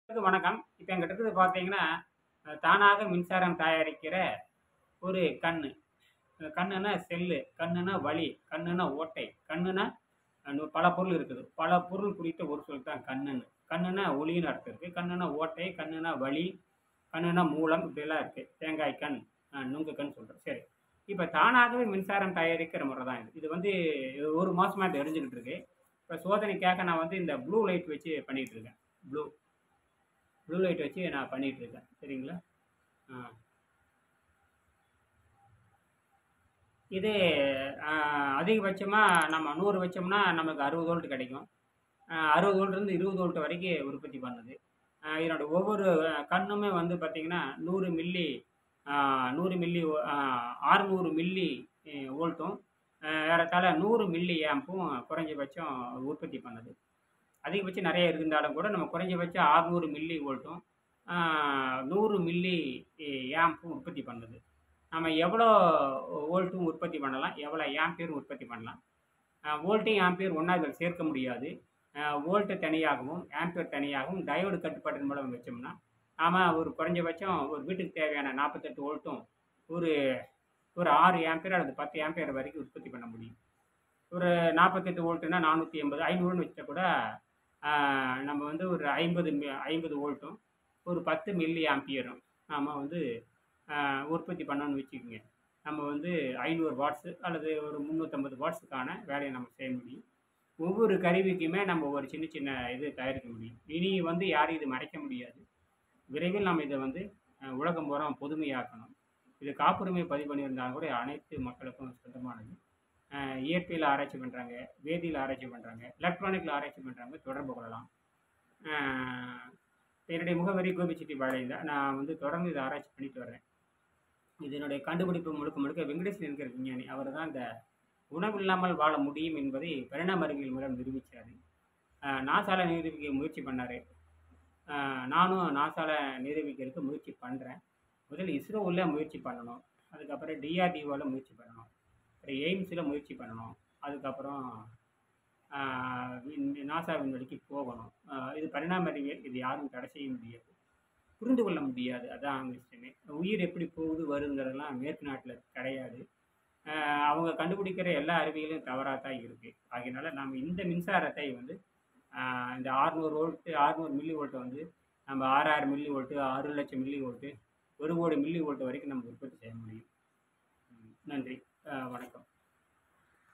எல்லாருக்கும் வணக்கம் இப்போ எங்கிட்ட இருக்கிறது பார்த்தீங்கன்னா அஹ், தானாக மின்சாரம் தயாரிக்கிற ஒரு கண்ணு அஹ், கண்ணுனா செல்லு கண்ணுனா வலி கண்ணுனா ஓட்டை கண்ணுனா அஹ், பல பொருள் இருக்குது பல பொருள் குறித்த ஒரு சொல் தான் கண்ணுன்னு கண்ணுனா ஒளின்னு அர்த்தம் இருக்குது கண்ணுனா ஓட்டை கண்ணுனா வலி கண்ணுனா மூலம் இப்படியெல்லாம் இருக்குது தேங்காய் கண் அஹ், நுங்கு கண் சொல்கிறோம் சரி இப்போ தானாகவே மின்சாரம் தயாரிக்கிற முறை தான் இது இது வந்து இது ஒரு மாதமாக தெரிஞ்சுக்கிட்டு இருக்கு இப்போ சோதனைக்காக நான் வந்து இந்த ப்ளூ லைட் வச்சு பண்ணிகிட்டு இருக்கேன் ப்ளூ ப்ளூ லைட் வச்சு நான் பண்ணிகிட்டு இருக்கேன் சரிங்களா ஆ இது அதிகபட்சமாக நம்ம நூறு வச்சோம்னா நமக்கு அறுபது வோல்ட் கிடைக்கும் அறுபது வோல்ட்லேருந்து இருபது வோல்ட் வரைக்கும் உற்பத்தி பண்ணுது ஆ, இதனோட ஒவ்வொரு அஹ், கண்ணுமே வந்து பார்த்திங்கன்னா நூறு மில்லி நூறு மில்லி ஆறுநூறு மில்லி வோல்ட்டும் ஏறத்தாழ நூறு மில்லி ஆம்பும் குறைஞ்சபட்சம் உற்பத்தி பண்ணுது அதிகபட்சம் நிறைய இருந்தாலும் கூட நம்ம குறைஞ்சபட்சம் ஆறுநூறு மில்லி வோல்ட்டும் நூறு மில்லி ஆம்பும் உற்பத்தி பண்ணுது நம்ம எவ்வளோ வோல்ட்டும் உற்பத்தி பண்ணலாம் எவ்வளோ ஆம்பியரும் உற்பத்தி பண்ணலாம் வோல்ட்டையும் ஆம்பியர் ஒன்றா இதில் சேர்க்க முடியாது வோல்ட்டு தனியாகவும் ஆம்பியர் தனியாகவும் டயோடு கட்டுப்பாட்டின் மூலம் வச்சோம்னா நாம் ஒரு குறைஞ்சபட்சம் ஒரு வீட்டுக்கு தேவையான நாற்பத்தெட்டு வோல்ட்டும் ஒரு ஒரு ஆறு ஆம்பியர் அல்லது பத்து ஆம்பியர் வரைக்கும் உற்பத்தி பண்ண முடியும் ஒரு நாற்பத்தெட்டு வோல்ட்டுனா நானூற்றி எண்பது ஐநூறுன்னு வச்சா கூட ஆஹ், நம்ம வந்து ஒரு ஐம்பது ஐம்பது வோல்ட்டும் ஒரு பத்து மில்லி ஆம்பியரும் நாம் வந்து ஆஹ், உற்பத்தி பண்ணோன்னு வச்சுக்கோங்க நம்ம வந்து ஐநூறு வாட்ஸு அல்லது ஒரு முந்நூற்றம்பது வாட்ஸுக்கான வேலையை நம்ம செய்ய முடியும் ஒவ்வொரு கருவிக்குமே நம்ம ஒரு சின்ன சின்ன இது தயாரிக்க முடியும் இனி வந்து யாரும் இது மறைக்க முடியாது விரைவில் நம்ம இதை வந்து அஹ், உலகம் பூரா பொதுமையாக்கணும் இது காப்புரிமை பதிவு பண்ணியிருந்தாலும் கூட அனைத்து மக்களுக்கும் சொந்தமானது அஹ், இயற்பியல் ஆராய்ச்சி பண்ணுறாங்க வேதியியல் ஆராய்ச்சி பண்ணுறாங்க எலக்ட்ரானிக்கில் ஆராய்ச்சி பண்ணுறாங்க தொடர்பு கொள்ளலாம் அஹ், என்னுடைய முகவரி கோபிச்செட்டி பாளையம் நான் வந்து தொடர்ந்து இதை ஆராய்ச்சி பண்ணிட்டு வர்றேன் இதனுடைய கண்டுபிடிப்பு முழுக்க முழுக்க வெங்கடேசன் என்கிற விஞ்ஞானி அவர் தான் இந்த உணவு இல்லாமல் வாழ முடியும் என்பதை பரிணாம அறிவியல் மூலம் நிரூபித்தார் நாசால நிரூபிக்க முயற்சி பண்ணார் நானும் நாசால நிரூபிக்கிறதுக்கு முயற்சி பண்ணுறேன் முதல்ல இஸ்ரோவில் முயற்சி பண்ணணும் அதுக்கப்புறம் டிஆர்டிஓவில் முயற்சி பண்ணணும் அப்புறம் எய்ம்ஸில் முயற்சி பண்ணணும் அதுக்கப்புறம் ஆஹ், விண்- நாசா விண்வெளிக்கு போகணும் ஆஹ், இது பரிணாம அறிவியல் இது யாரும் தடை செய்ய முடியாது புரிந்து கொள்ள முடியாது அதான் விஷயமே உயிர் எப்படி போகுது வருங்கிறதெல்லாம் மேற்கு நாட்டில் கிடையாது ஆஹ், அவங்க கண்டுபிடிக்கிற எல்லா அறிவியலும் தவறாக தான் இருக்குது ஆகையினால நாம் இந்த மின்சாரத்தை வந்து ஆஹ், இந்த ஆறுநூறு வோல்ட்டு ஆறுநூறு மில்லி வோல்ட்டை வந்து நம்ம ஆறாயிரம் மில்லி வோல்ட்டு ஆறு லட்சம் மில்லி வோல்ட்டு ஒரு கோடி மில்லி வோல்ட் வரைக்கும் நம்ம உற்பத்தி செய்ய முடியும் ம், நன்றி ஆஹ், வணக்கம்